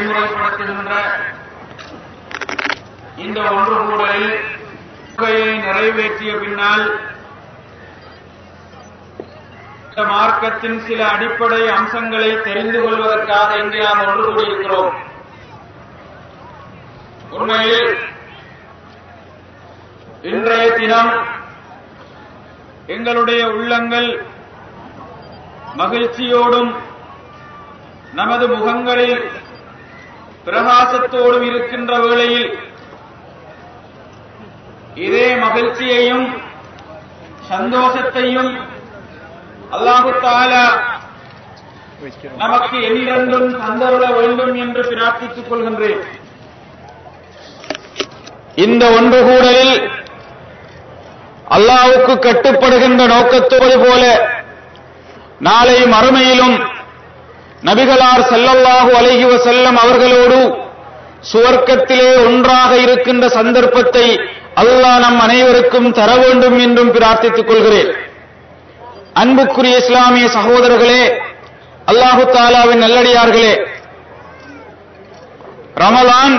நடைமுறைப்படுத்துகின்ற இந்த ஒன்று கூடலில் கொள்கையை நிறைவேற்றிய பின்னால் இந்த மார்க்கத்தின் சில அடிப்படை அம்சங்களை தெரிந்து கொள்வதற்காக இங்கே நாம் ஒன்று கூடியிருக்கிறோம் உண்மையில் இன்றைய தினம் எங்களுடைய உள்ளங்கள் மகிழ்ச்சியோடும் நமது முகங்களில் பிரகாசத்தோடும் இருக்கின்ற வேளையில் இதே மகிழ்ச்சியையும் சந்தோஷத்தையும் அல்லாஹு தாலா நமக்கு என்றென்றும் தந்தருள வேண்டும் என்று பிரார்த்தித்துக் கொள்கின்றேன் இந்த ஒன்று கூடலில் அல்லாவுக்கு கட்டுப்படுகின்ற நோக்கத்தோடு போல நாளை மறுமையிலும் நபிகளார் செல்லல்லாஹு அலைஹி வஸல்லம் அவர்களோடு சுவர்க்கத்திலே ஒன்றாக இருக்கின்ற சந்தர்ப்பத்தை அல்லாஹ் நம் அனைவருக்கும் தர வேண்டும் என்றும் பிரார்த்தித்துக் கொள்கிறேன் அன்புக்குரிய இஸ்லாமிய சகோதரர்களே அல்லாஹு தாலாவின் நல்லடியார்களே ரமலான்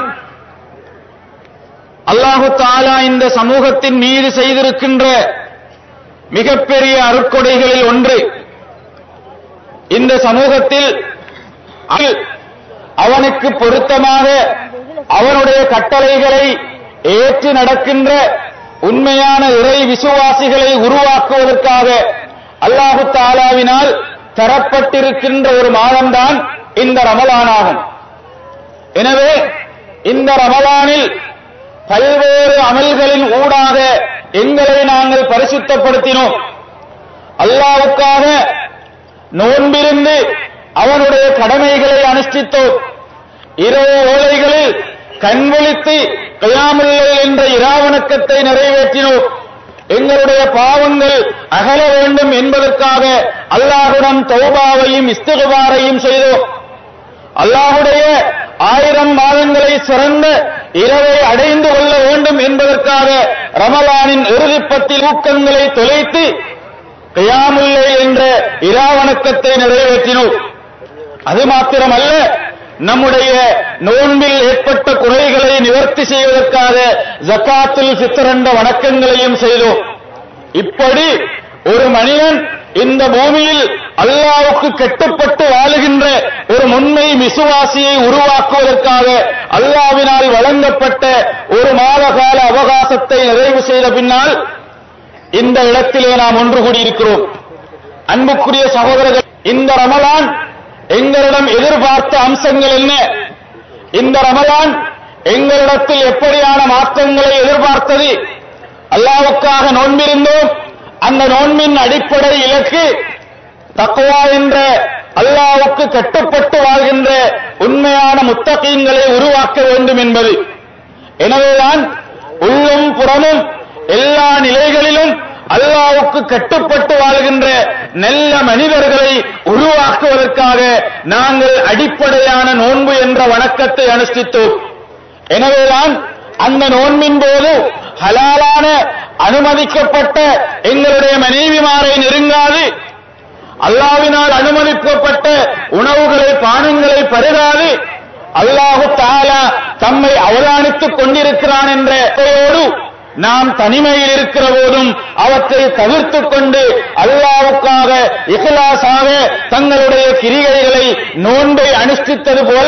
அல்லாஹு தாலா இந்த சமூகத்தின் மீது செய்திருக்கின்ற மிகப்பெரிய அருட்கொடைகளில் ஒன்று இந்த சமூகத்தில் அவ- அவனுக்கு பொருத்தமாக அவனுடைய கட்டளைகளை ஏற்று நடக்கின்ற உண்மையான இறை விசுவாசிகளை உருவாக்குவதற்காக அல்லாஹு தாலாவினால் தரப்பட்டிருக்கின்ற ஒரு மாதம்தான் இந்த ரமலானாகும் எனவே இந்த ரமலானில் பல்வேறு அமல்களின் ஊடாக எங்களை நாங்கள் பரிசுத்தப்படுத்தினோம் அல்லாவுக்காக நோன்பிருந்து அவனுடைய கடமைகளை அனுஷ்டித்தோம் இரவு வேளைகளில் கண்விழித்து கயாமில்லை என்ற இராவணக்கத்தை நிறைவேற்றினோம் எங்களுடைய பாவங்கள் அகல வேண்டும் என்பதற்காக அல்லாஹுடன் தௌபாவையும் இஸ்திகுபாரையும் செய்தோம் அல்லாஹுடைய ஆயிரம் மாதங்களை சிறந்த இரவை அடைந்து கொள்ள வேண்டும் என்பதற்காக ரமலானின் இறுதிப்பத்தில் ஊக்கங்களை தொலைத்து கியாமுல்லை என்ற இராவணக்கத்தை நிறைவேற்றினோம் அது மாத்திரமல்ல நம்முடைய நோன்பில் ஏற்பட்ட குறைகளை நிவர்த்தி செய்வதற்காக ஜக்காத்துல் ஃபித்ர் என்ற வணக்கங்களையும் செய்தோம் இப்படி ஒரு மனிதன் இந்த பூமியில் அல்லாவுக்கு கட்டுப்பட்டு வாழுகின்ற ஒரு உண்மை விசுவாசியை உருவாக்குவதற்காக அல்லாவினால் வழங்கப்பட்ட ஒரு மாத கால அவகாசத்தை நிறைவு செய்த பின்னால் இந்த இடத்திலே நாம் ஒன்று கூடியிருக்கிறோம் அன்புக்குரிய சகோதரர்கள் இந்த ரமலான் எங்களிடம் எதிர்பார்த்த அம்சங்கள் என்ன இந்த ரமலான் எங்களிடத்தில் எப்படியான மாற்றங்களை எதிர்பார்த்தது அல்லாவுக்காக நோன்பிருந்தோம் அந்த நோன்பின் அடிப்படை இலக்கு தக்குவா என்ற அல்லாவுக்கு கட்டுப்பட்டு வாழ்கின்ற உண்மையான முத்தகீன்களை உருவாக்க வேண்டும் என்பது எனவேதான் உள்ளும் புறமும் எல்லா நிலைகளிலும் அல்லாவுக்கு கட்டுப்பட்டு வாழ்கின்ற நல்ல மனிதர்களை உருவாக்குவதற்காக நாங்கள் அடிப்படையான நோன்பு என்ற வணக்கத்தை அனுஷ்டித்தோம் எனவேதான் அந்த நோன்பின் போது ஹலாலான அனுமதிக்கப்பட்ட எங்களுடைய மனைவிமாரை நெருங்காது அல்லாவினால் அனுமதிக்கப்பட்ட உணவுகளை பானங்களை பருகாது அல்லாஹு தாலா தம்மை அவதானித்துக் கொண்டிருக்கிறான் என்ற எண்ணத்தோடு நாம் தனிமையில் இருக்கிற போதும் அவற்றை தவிர்த்துக் கொண்டு அல்லாவுக்காக இஹ்லாஸாக தங்களுடைய கிரிகைகளை நோன்பை அனுஷ்டித்தது போல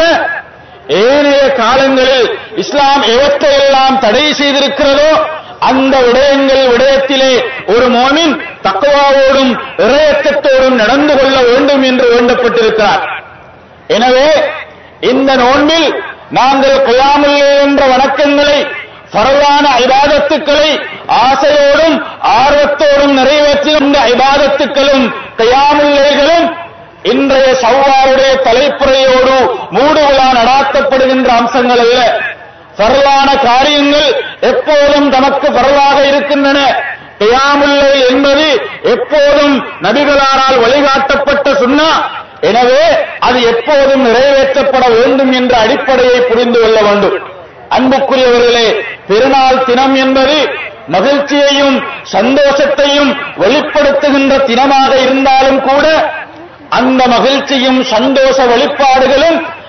ஏனைய காலங்களில் இஸ்லாம் எவற்றையெல்லாம் தடை செய்திருக்கிறதோ அந்த விடயங்கள் விடயத்திலே ஒரு மோமின் தக்குவாவோடும் இறையச்சத்தோடும் நடந்து கொள்ள வேண்டும் என்று வேண்டப்பட்டிருக்கிறார் எனவே இந்த நோன்பில் நாங்கள் குயாமில்லை என்ற வணக்கங்களை பரவான ஐபாதத்துக்களை ஆசையோடும் ஆர்வத்தோடும் நிறைவேற்றிய ஐபாதத்துக்களும் கயாமுல்லைகளும் இன்றைய சவ்வாருடைய தலைப்புறையோடு மூடு விழா நடாத்தப்படுகின்ற அம்சங்கள் அல்ல பரவான காரியங்கள் எப்போதும் தமக்கு பரவாக இருக்கின்றன கியாமுல்லை என்பது எப்போதும் நபிகளாரால் வழிகாட்டப்பட்ட சுன்னா எனவே அது எப்போதும் நிறைவேற்றப்பட வேண்டும் என்ற அடிப்படையை புரிந்து கொள்ள வேண்டும் அன்புக்குரியவர்களே பெருநாள் தினம் என்பது மகிழ்ச்சியையும் சந்தோஷத்தையும் வெளிப்படுத்துகின்ற தினமாக இருந்தாலும் கூட அந்த மகிழ்ச்சியும் சந்தோஷ வெளிப்பாடுகளும்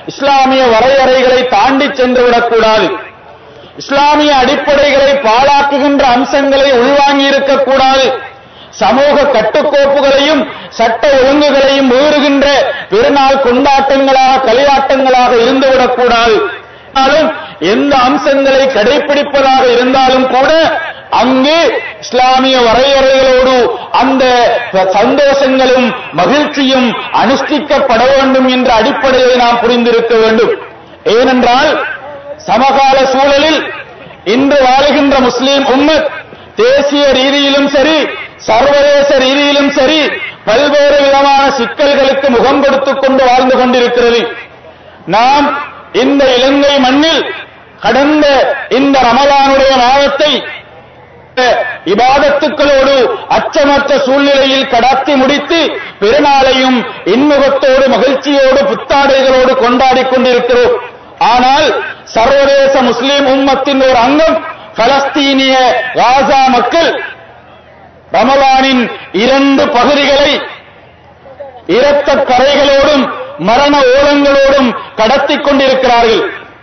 இஸ்லாமிய வரையறைகளை தாண்டி சென்று விடக்கூடாது இஸ்லாமிய அடிப்படைகளை பாழாக்குகின்ற அம்சங்களை உள்வாங்கி இருக்கக்கூடாது சமூக கட்டுக்கோப்புகளையும் சட்ட ஒழுங்குகளையும் மீறுகின்ற பெருநாள் கொண்டாட்டங்களாக களியாட்டங்களாக இருந்துவிடக்கூடாது ஆனாலும் எந்த அம்சங்களை கடைபிடிப்பதாக இருந்தாலும் கூட அங்கு இஸ்லாமிய வரையறைகளோடு அந்த சந்தோஷங்களும் மகிழ்ச்சியும் அனுஷ்டிக்கப்பட வேண்டும் என்ற அடிப்படையை நாம் புரிந்திருக்க வேண்டும் ஏனென்றால் சமகால சூழலில் இன்று வாழுகின்ற முஸ்லீம் உம்மத் தேசிய ரீதியிலும் சரி சர்வதேச ரீதியிலும் சரி பல்வேறு விதமான சிக்கல்களுக்கு முகம் கொடுத்துக் கொண்டு வாழ்ந்து கொண்டிருக்கிறது நாம் இந்த இலங்கை மண்ணில் கடந்த இந்த ரமலானுடைய மாதத்தை இபாதத்துக்களோடு அச்சமற்ற சூழ்நிலையில் கடத்தி முடித்து பெருநாளையும் இன்முகத்தோடு மகிழ்ச்சியோடு புத்தாடைகளோடு கொண்டாடிக் கொண்டிருக்கிறோம் ஆனால் சர்வதேச முஸ்லிம் உம்மத்தின் ஒரு அங்கம் பலஸ்தீனிய காசா மக்கள் ரமலானின் இரண்டு பகுதிகளை இரத்த கரைகளோடும் மரண ஓலங்களோடும் கடத்திக் கொண்டிருக்கிறார்கள்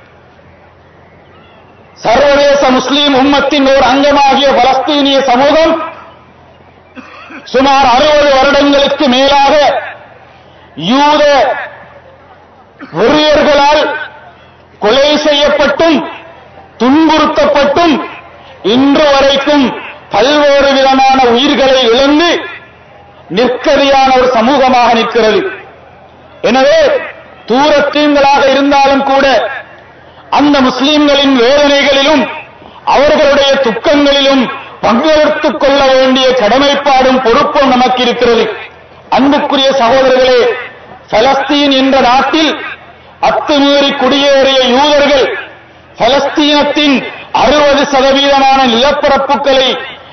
சர்வதேச முஸ்லீம் உம்மத்தின் ஒரு அங்கமாகிய பலஸ்தீனிய சமூகம் சுமார் அறுபது வருடங்களுக்கு மேலாக யூத வெறியர்களால் கொலை செய்யப்பட்டும் துன்புறுத்தப்பட்டும் இன்று வரைக்கும் பல்வேறு விதமான உயிர்களை இழந்து நிற்கதியான ஒரு சமூகமாக நிற்கிறது எனவே தூரத்தீங்களாக இருந்தாலும் கூட அந்த முஸ்லிம்களின் வேதனைகளிலும் அவர்களுடைய துக்கங்களிலும் பங்கெடுத்துக் கொள்ள வேண்டிய கடமைப்பாடும் பொறுப்பும் நமக்கு இருக்கிறது அன்புக்குரிய சகோதரர்களே பலஸ்தீன் என்ற நாட்டில் அத்துமீறி குடியேறிய யூதர்கள் பலஸ்தீனத்தின் அறுபது சதவீதமான நிலப்பரப்புகளை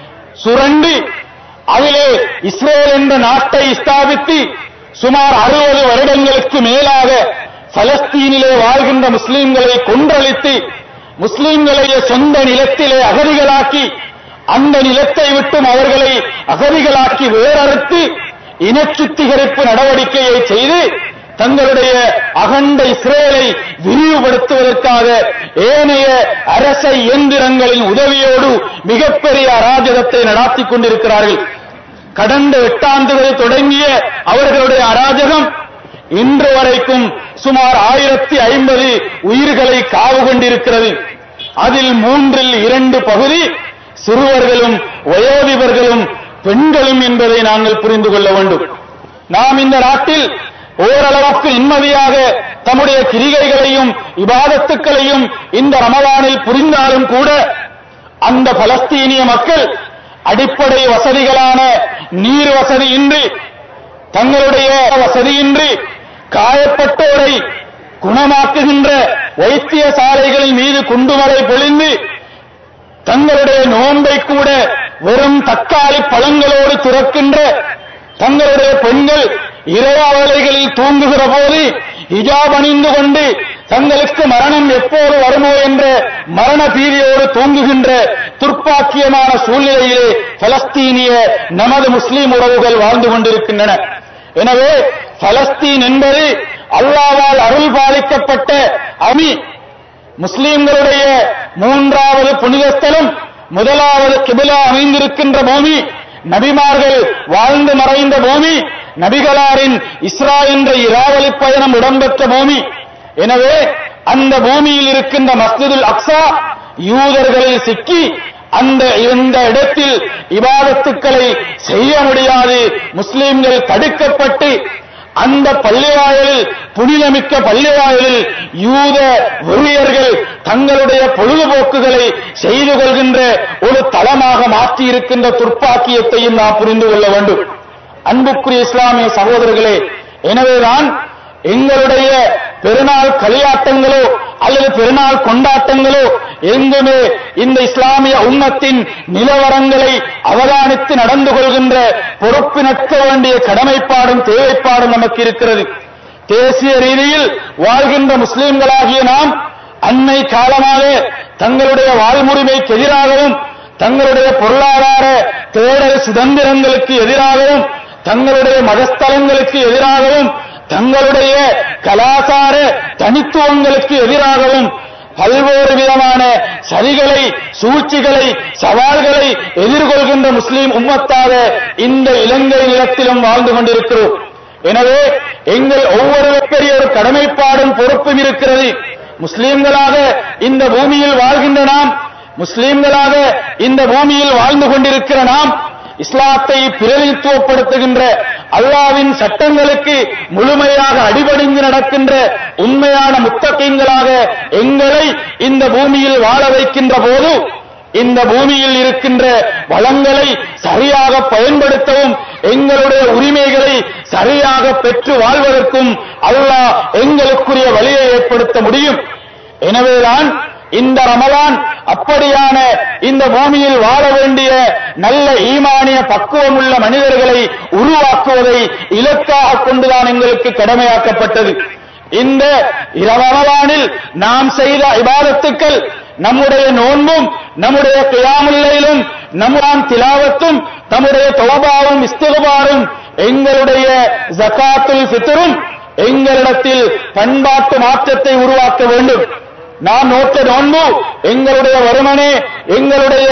சுரண்டி அதிலே இஸ்ரேல் என்ற நாட்டை ஸ்தாபித்து சுமார் அறுபது வருடங்களுக்கு மேலாக பலஸ்தீனிலே வாழ்கின்ற முஸ்லிம்களை கொன்றளித்து முஸ்லிம்களை சொந்த நிலத்திலே அகதிகளாக்கி அந்த நிலத்தை விட்டும் அவர்களை அகதிகளாக்கி வேறறுத்து இனச்சுத்திகரிப்பு நடவடிக்கையை செய்து தங்களுடைய அகண்ட இஸ்ரேலை விரிவுபடுத்துவதற்காக ஏனைய அரச இயந்திரங்களின் உதவியோடு மிகப்பெரிய அராஜகத்தை நடாத்திக் கொண்டிருக்கிறார்கள் கடந்த எட்டாண்டுகளில் தொடங்கிய அவர்களுடைய அராஜகம் இன்று வரைக்கும் சுமார் ஆயிரத்தி ஐம்பது உயிர்களை காவு கொண்டிருக்கிறது அதில் மூன்றில் இரண்டு பகுதி சிறுவர்களும் வயோதிபர்களும் பெண்களும் என்பதை நாங்கள் புரிந்து கொள்ள வேண்டும் நாம் இந்த நாட்டில் ஓரளவுக்கு நிம்மதியாக தம்முடைய கிரிகைகளையும் இபாதத்துக்களையும் இந்த ரமலானில் புரிந்தாலும் கூட அந்த பலஸ்தீனிய மக்கள் அடிப்படை வசதிகளான நீர் வசதியின்றி தங்களுடைய வசதியின்றி காயப்பட்டோரை குணமாக்குகின்ற வைத்தியசாலைகளின் மீது குண்டுமலை பொழிந்து தங்களுடைய நோன்பை கூட வெறும் தக்காளி பழங்களோடு துறக்கின்ற தங்களுடைய பெண்கள் இரவாவலைகளில் தூங்குகிற போது ஹிஜாப் அணிந்து கொண்டு தங்களுக்கு மரணம் எப்போது வருமோ என்ற மரண பீதியோடு தூங்குகின்ற துர்ப்பாக்கியமான சூழ்நிலையிலே பலஸ்தீனிய நமது முஸ்லிம் உறவுகள் வாழ்ந்து கொண்டிருக்கின்றன எனவே பலஸ்தீன் என்பது அல்லாவால் அருள் பாலிக்கப்பட்ட அமி முஸ்லிம்களுடைய மூன்றாவது புனித ஸ்தலம் முதலாவது கிபிலா அமைந்திருக்கின்ற பூமி நபிமார்கள் வாழ்ந்து மறைந்த பூமி நபிகளாரின் இஸ்ரா என்ற இராவலி பயணம் இடம்பெற்ற பூமி எனவே அந்த பூமியில் இருக்கின்ற மஸ்ஜிதுல் அக்ஸா யூதர்களில் சிக்கி அந்த இந்த இடத்தில் இபாதத்துக்களை செய்ய முடியாது முஸ்லிம்கள் தடுக்கப்பட்டு அந்த பள்ளிவாயலில் புனிதமிக்க பள்ளிவாயலில் யூத வெறியர்கள் தங்களுடைய பொழுதுபோக்குகளை செய்து கொள்கின்ற ஒரு தளமாக மாற்றி இருக்கின்ற துர்ப்பாக்கியத்தையும் நாம் புரிந்து கொள்ள வேண்டும் அன்புக்குரிய இஸ்லாமிய சகோதரர்களே எனவேதான் எங்களுடைய பெருநாள் களியாட்டங்களோ அல்லது பெருநாள் கொண்டாட்டங்களோ எங்குமே இந்த இஸ்லாமிய உம்மத்தின் நிலவரங்களை அவதானித்து நடந்து கொள்கின்ற பொறுப்பினற்க வேண்டிய கடமைப்பாடும் தேவைப்பாடும் நமக்கு இருக்கிறது தேசிய ரீதியில் வாழ்கின்ற முஸ்லிம்களாகிய நாம் அன்னை காலமாக தங்களுடைய வாழ்முறைமைக்கு எதிராகவும் தங்களுடைய பொருளாதார தேடல் சுதந்திரங்களுக்கு எதிராகவும் தங்களுடைய மதஸ்தலங்களுக்கு எதிராகவும் தங்களுடைய கலாசார தனித்துவங்களுக்கு எதிராகவும் பல்வேறு விதமான சதிகளை சூழ்ச்சிகளை சவால்களை எதிர்கொள்கின்ற முஸ்லீம் உம்மத்தாக இந்த இலங்கை நிலத்திலும் வாழ்ந்து கொண்டிருக்கிறோம் எனவே எங்கள் ஒவ்வொருவருடைய ஒரு கடமைப்பாடும் பொறுப்பும் இருக்கிறது முஸ்லீம்களாக இந்த பூமியில் வாழ்கின்ற நாம் முஸ்லீம்களாக இந்த பூமியில் வாழ்ந்து கொண்டிருக்கிற நாம் இஸ்லாத்தை பிரதிநிதித்துவப்படுத்துகின்ற அல்லாவின் சட்டங்களுக்கு முழுமையாக அடிபணிந்து நடக்கின்ற உண்மையான முத்தகீன்களாக எங்களை இந்த பூமியில் வாழ வைக்கின்ற போது இந்த பூமியில் இருக்கின்ற வளங்களை சரியாக பயன்படுத்தவும் எங்களுடைய உரிமைகளை சரியாக பெற்று வாழ்வதற்கும் அல்லாஹ் எங்களுக்குரிய வழியை ஏற்படுத்த முடியும் எனவேதான் இந்த ரமலான் அப்படியான இந்த பூமியில் வாழ வேண்டிய நல்ல ஈமானிய பக்குவமுள்ள மனிதர்களை உருவாக்குவதை இலக்காக கொண்டுதான் எங்களுக்கு கடமையாக்கப்பட்டது இந்த ரமலானில் நாம் செய்த இபாதத்துக்கள் நம்முடைய நோன்பும் நம்முடைய கியாமுல்லையிலும் நம்முடைய திலாவத்தும் நம்முடைய தௌபாவும் இஸ்திகபாரும் எங்களுடைய ஜகாத்துல் ஃபித்ரும் எங்களிடத்தில் பண்பாட்டு மாற்றத்தை உருவாக்க வேண்டும் நாம் நோட்ட நோன்பு எங்களுடைய வருமனே எங்களுடைய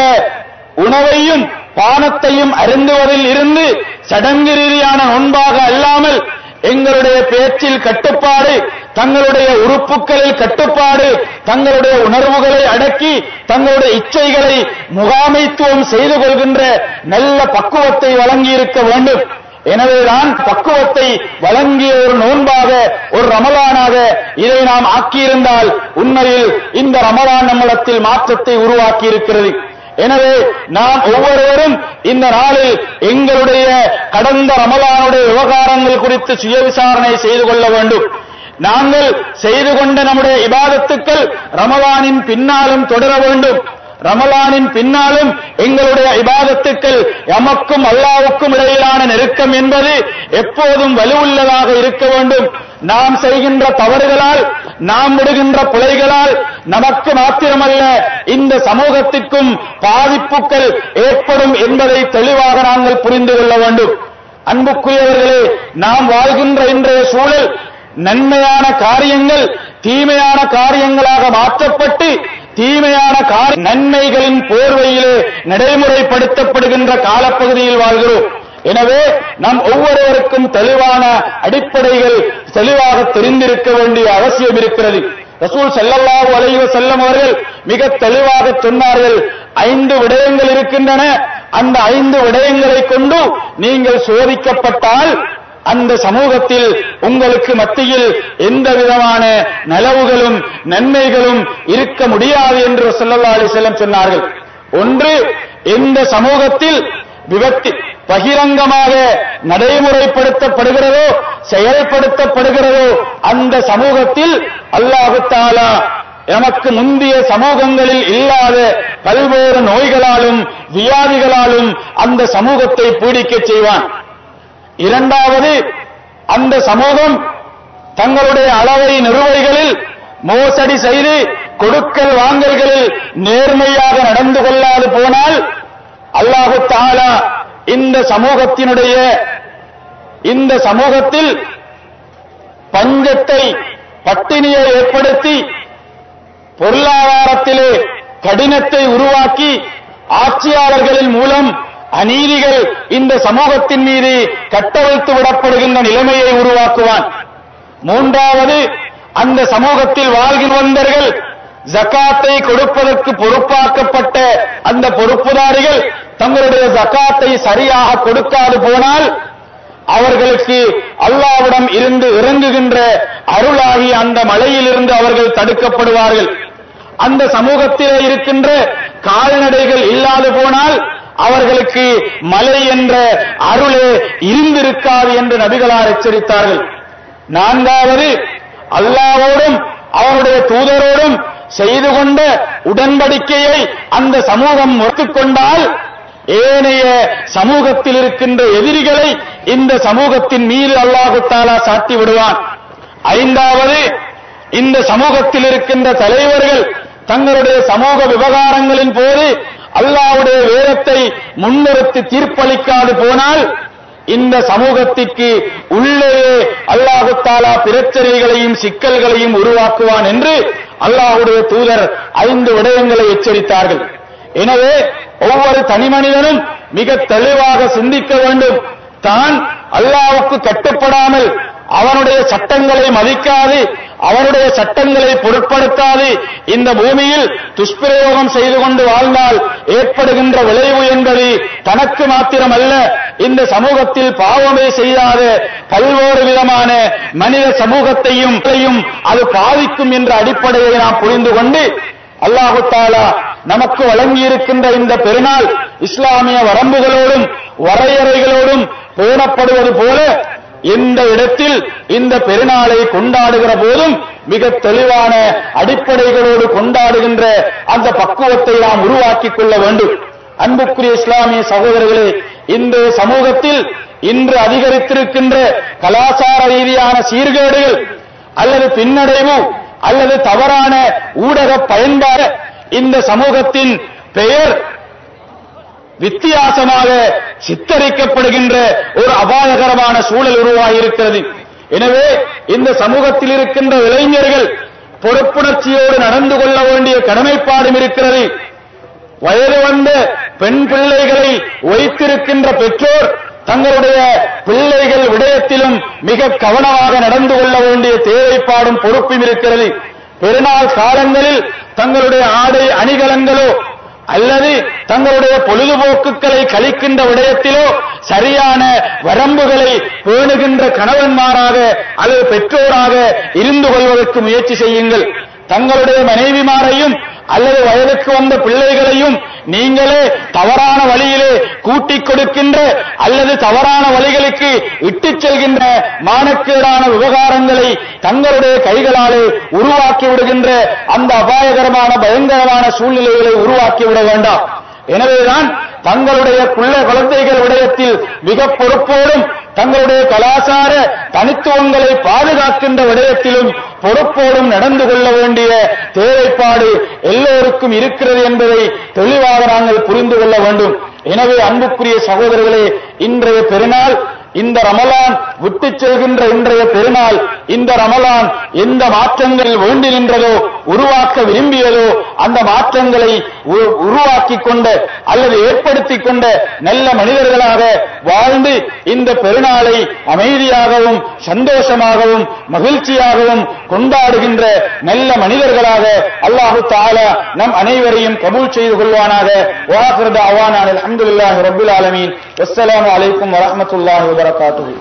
உணவையும் பானத்தையும் அருந்துவதில் இருந்து சடங்கு ரீதியான நோன்பாக அல்லாமல் எங்களுடைய பேச்சில் கட்டுப்பாடு தங்களுடைய உறுப்புகளில் கட்டுப்பாடு தங்களுடைய உணர்வுகளை அடக்கி தங்களுடைய இச்சைகளை முகாமைத்துவம் செய்து கொள்கின்ற நல்ல பக்குவத்தை வழங்கி இருக்க வேண்டும் எனவேதான் பக்குவத்தை வழங்கிய ஒரு நோன்பாக ஒரு ரமலானாக இதை நாம் ஆக்கியிருந்தால் உண்மையில் இந்த ரமலான் நம்மளத்தில் மாற்றத்தை உருவாக்கி இருக்கிறது எனவே நாம் ஒவ்வொருவரும் இந்த நாளில் எங்களுடைய கடந்த ரமலானுடைய விவகாரங்கள் குறித்து சுய விசாரணை செய்து கொள்ள வேண்டும் நாங்கள் செய்து கொண்ட நம்முடைய இபாதத்துக்கள் ரமலானின் பின்னாலும் தொடர வேண்டும் ரமலானின் பின்னாலும் எங்களுடைய இபாதத்துக்கள் எமக்கும் அல்லாவுக்கும் இடையிலான நெருக்கம் என்பது எப்போதும் வலுவுள்ளதாக இருக்க வேண்டும் நாம் செய்கின்ற தவறுகளால் நாம் விடுகின்ற பிழைகளால் நமக்கு மாத்திரமல்ல இந்த சமூகத்திற்கும் பாதிப்புகள் ஏற்படும் என்பதை தெளிவாக நாங்கள் புரிந்து கொள்ள வேண்டும் அன்புக்குரியவர்களே நாம் வாழ்கின்ற இன்றைய சூழல் நன்மையான காரியங்கள் தீமையான காரியங்களாக மாற்றப்பட்டு தீமையான கார நன்மைகளின் போர்வையிலே நடைமுறைப்படுத்தப்படுகின்ற காலப்பகுதியில் வாழ்கிறோம் எனவே நம் ஒவ்வொருவருக்கும் தெளிவான அடிப்படைகள் தெளிவாக தெரிந்திருக்க வேண்டிய அவசியம் இருக்கிறது ரசூல் ஸல்லல்லாஹு அலைஹி வஸல்லம் அவர்கள் மிக தெளிவாக சொன்னார்கள் ஐந்து விடயங்கள் இருக்கின்றன அந்த ஐந்து விடயங்களை கொண்டு நீங்கள் சோதிக்கப்பட்டால் அந்த சமூகத்தில் உங்களுக்கு மத்தியில் எந்த விதமான நலவுகளும் நன்மைகளும் இருக்க முடியாது என்று ஸல்லல்லாஹு அலைஹி வஸல்லம் சொன்னார்கள் ஒன்று எந்த சமூகத்தில் விபத்து பகிரங்கமாக நடைமுறைப்படுத்தப்படுகிறதோ செயல்படுத்தப்படுகிறதோ அந்த சமூகத்தில் அல்லாஹு தாலா நமக்கு முந்தைய சமூகங்களில் இல்லாத பல்வேறு நோய்களாலும் வியாதிகளாலும் அந்த சமூகத்தை பீடிக்கச் செய்வான் இரண்டாவது அந்த சமூகம் தங்களுடைய அளவை நிறுவைகளில் மோசடி செய்து கொடுக்கல் வாங்கல்களில் நேர்மையாக நடந்து கொள்ளாது போனால் அல்லாஹு தாலா இந்த சமூகத்தினுடைய இந்த சமூகத்தில் பஞ்சத்தை பட்டினியை ஏற்படுத்தி பொருளாதாரத்திலே கடினத்தை உருவாக்கி ஆட்சியாளர்களின் மூலம் அநீதிகள் இந்த சமூகத்தின் மீது கட்டவிழ்த்து விடப்படுகின்ற நிலைமையை உருவாக்குவான் மூன்றாவது அந்த சமூகத்தில் வாழ்கிறவர்கள் ஜக்காத்தை கொடுப்பதற்கு பொறுப்பாக்கப்பட்ட அந்த பொறுப்புதாரிகள் தங்களுடைய ஜக்காத்தை சரியாக கொடுக்காது போனால் அவர்களுக்கு அல்லாவிடம் இருந்து இறங்குகின்ற அருளாகி அந்த மலையிலிருந்து அவர்கள் தடுக்கப்படுவார்கள் அந்த சமூகத்திலே இருக்கின்ற கால்நடைகள் இல்லாது போனால் அவர்களுக்கு மலை என்ற அருளே இருந்திருக்காது என்று நபிகளார் எச்சரித்தார்கள் நான்காவது அல்லாவோடும் அவருடைய தூதரோடும் செய்து கொண்ட உடன்படிக்கையை அந்த சமூகம் ஒத்துக்கொண்டால் ஏனைய சமூகத்தில் இருக்கின்ற எதிரிகளை இந்த சமூகத்தின் மீது அல்லாஹு தாலா சாட்டி விடுவான் ஐந்தாவது இந்த சமூகத்தில் இருக்கின்ற தலைவர்கள் தங்களுடைய சமூக விவகாரங்களின் போது அல்லாவுடைய வேதத்தை முன்னிறுத்தி தீர்ப்பளிக்காது போனால் இந்த சமூகத்திற்கு உள்ளேயே அல்லாஹு தாலா பிரச்சனைகளையும் சிக்கல்களையும் உருவாக்குவான் என்று அல்லாஹுடைய தூதர் ஐந்து விடயங்களை எச்சரித்தார்கள் எனவே ஒவ்வொரு தனிமனிதனும் மிக தெளிவாக சிந்திக்க வேண்டும் தான் அல்லாவுக்கு கட்டுப்படாமல் அவனுடைய சட்டங்களை மதிக்காது அவனுடைய சட்டங்களை பொருட்படுத்தாது இந்த பூமியில் துஷ்பிரயோகம் செய்து கொண்டு வாழ்ந்தால் ஏற்படுகின்ற விளைவு என்பது தனக்கு மாத்திரமல்ல இந்த சமூகத்தில் பாவமே செய்யாத பல்வேறு விதமான மனித சமூகத்தையும் அது பாதிக்கும் என்ற அடிப்படையை நாம் புரிந்து கொண்டு அல்லாஹு தாலா நமக்கு வழங்கியிருக்கின்ற இந்த பெருநாள் இஸ்லாமிய வரம்புகளோடும் வரையறைகளோடும் பேணப்படுவது போல இந்த இடத்தில் இந்த பெருநாளை கொண்டாடுகிற போதும் மிக தெளிவான அடிப்படைகளோடு கொண்டாடுகின்ற அந்த பக்குவத்தை நாம் உருவாக்கிக் கொள்ள வேண்டும் அன்புக்குரிய இஸ்லாமிய சகோதரர்களே இந்த சமூகத்தில் இன்று அதிகரித்திருக்கின்ற கலாச்சார ரீதியான சீர்கேடுகள் அல்லது பின்னடைவு அல்லது தவறான ஊடக பயன்பாடு இந்த சமூகத்தின் பெயர் வித்தியாசமாக சித்தரிக்கப்படுகின்ற ஒரு அபாயகரமான சூழல் உருவாகியிருக்கிறது எனவே இந்த சமூகத்தில் இருக்கின்ற இளைஞர்கள் பொறுப்புணர்ச்சியோடு நடந்து கொள்ள வேண்டிய கடமைப்பாடும் இருக்கிறது வயது வந்த பெண் பிள்ளைகளை வைத்திருக்கின்ற பெற்றோர் தங்களுடைய பிள்ளைகள் விடயத்திலும் மிக கவனமாக நடந்து கொள்ள வேண்டிய தேவைப்பாடும் பொறுப்பும் இருக்கிறது பெருநாள் காலங்களில் தங்களுடைய ஆடை அணிகலன்களோ அல்லது தங்களுடைய பொழுதுபோக்குகளை கழிக்கின்ற விடயத்திலோ சரியான வரம்புகளை பேணுகின்ற கணவன்மாராக அல்லது பெற்றோராக இருந்து கொள்வதற்கு முயற்சி செய்யுங்கள் தங்களுடைய மனைவிமாரையும் அல்லது வயதுக்கு வந்த பிள்ளைகளையும் நீங்களே தவறான வழியிலே கூட்டிக் கொடுக்கின்ற அல்லது தவறான வழிகளுக்கு இட்டுச் செல்கின்ற மானக்கேடான விவகாரங்களை தங்களுடைய கைகளாலே உருவாக்கி விடுகின்ற அந்த அபாயகரமான பயங்கரமான சூழ்நிலைகளை உருவாக்கி விட வேண்டாம் எனவேதான் தங்களுடைய குள்ள குழந்தைகள் விடயத்தில் மிக பொறுப்போடும் தங்களுடைய கலாச்சார தனித்துவங்களை பாதுகாக்கின்ற விடயத்திலும் பொறுப்போடும் நடந்து கொள்ள வேண்டிய தேவைப்பாடு எல்லோருக்கும் இருக்கிறது என்பதை தெளிவாக நாங்கள் புரிந்து கொள்ள வேண்டும் எனவே அன்புக்குரிய சகோதரர்களே இன்றைய பெருநாள் இந்த ரமலான் விட்டுச் செல்கின்ற இன்றைய பெருநாள் இந்த ரமலான் எந்த மாற்றங்கள் வேண்டி நின்றதோ உருவாக்க விரும்பியதோ அந்த மாற்றங்களை உ- உருவாக்கிக் கொண்ட அல்லது ஏற்படுத்திக் கொண்ட நல்ல மனிதர்களாக வாழ்ந்து இந்த பெருநாளை அமைதியாகவும் சந்தோஷமாகவும் மகிழ்ச்சியாகவும் கொண்டாடுகின்ற நல்ல மனிதர்களாக அல்லாஹு தாலா நம் அனைவரையும் கபூல் செய்து கொள்வானாக வாஹிரத அவானான் அல்ஹம்துலில்லாஹி ரப்பில் ஆலமீன் அஸ்ஸலாமு அலைக்கும் வரஹ்மத்துல்லாஹி வபரகாத்துஹு